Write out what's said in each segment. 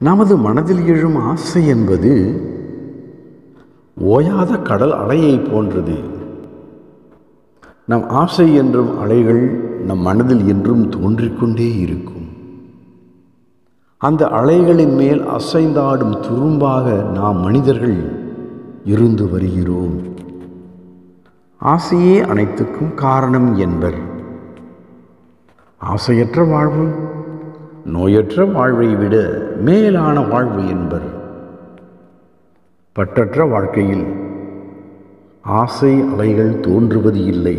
நமது மனதில் எழும் ஆசை என்பது ஓயாத கடல் அலையை போன்றது நம் ஆசை என்றும் அலைகள் நம் மனதில் என்றும் தோன்றிக்கொண்டே இருக்கும் அந்த அலைகளின் மேல் அசைந்தாடும் துரும்பாக நாம் மனிதர்கள் இருந்து வருகிறோம் ஆசையே அனைத்துக்கும் காரணம் என்பர் ஆசையற்ற வாழ்வு நோயற்ற வாழ்வை விட மேலான வாழ்வு என்பர் பற்றற்ற வாழ்க்கையில் ஆசை அலைகள் தோன்றுவது இல்லை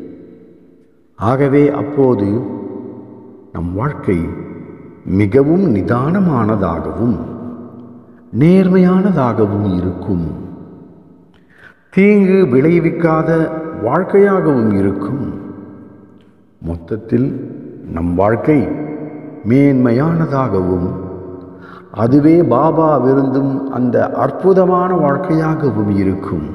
ஆகவே அப்போது நம் வாழ்க்கை மிகவும் நிதானமானதாகவும் நேர்மையானதாகவும் இருக்கும் தீங்கு விளைவிக்காத வாழ்க்கையாகவும் இருக்கும் மொத்தத்தில் நம் வாழ்க்கை மேன்மையானதாகவும் அதுவே பாபா விருந்தும் அந்த அற்புதமான வாழ்க்கையாகவும் இருக்கும்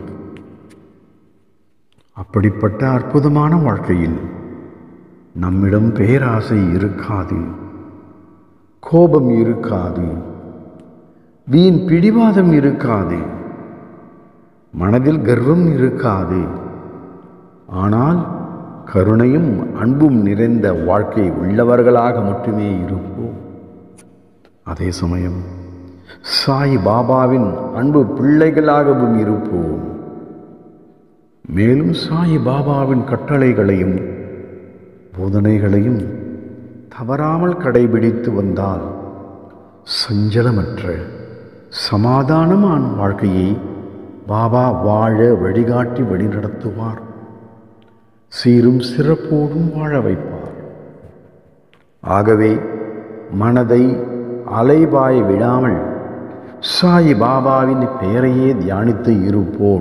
அப்படிப்பட்ட அற்புதமான வாழ்க்கையில் நம்மிடம் பேராசை இருக்காது கோபம் இருக்காது வீண் பிடிவாதம் இருக்காது மனதில் கர்வம் இருக்காது ஆனால் கருணையும் அன்பும் நிறைந்த வாழ்க்கை உள்ளவர்களாக மட்டுமே இருப்போம் அதே சமயம் சாய் பாபாவின் அன்பு பிள்ளைகளாகவும் இருப்போம் மேலும் சாய் பாபாவின் கட்டளைகளையும் போதனைகளையும் தவறாமல் கடைபிடித்து வந்தால் சஞ்சலமற்ற சமாதானமான வாழ்க்கையை பாபா வாழ வழிகாட்டி வழிநடத்துவார் சீரும் சிறப்போடும் வாழ வைப்பார் ஆகவே மனதை அலைபாய விடாமல் சாய் பாபாவின் பெயரையே தியானித்து இருப்போம்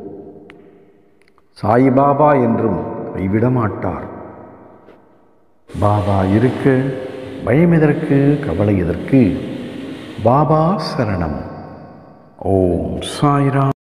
சாய் பாபா என்றும் கைவிட மாட்டார் பாபா இருக்க பயம் எதற்கு கவலை எதற்கு பாபா சரணம் ஓம் சாய்ராம்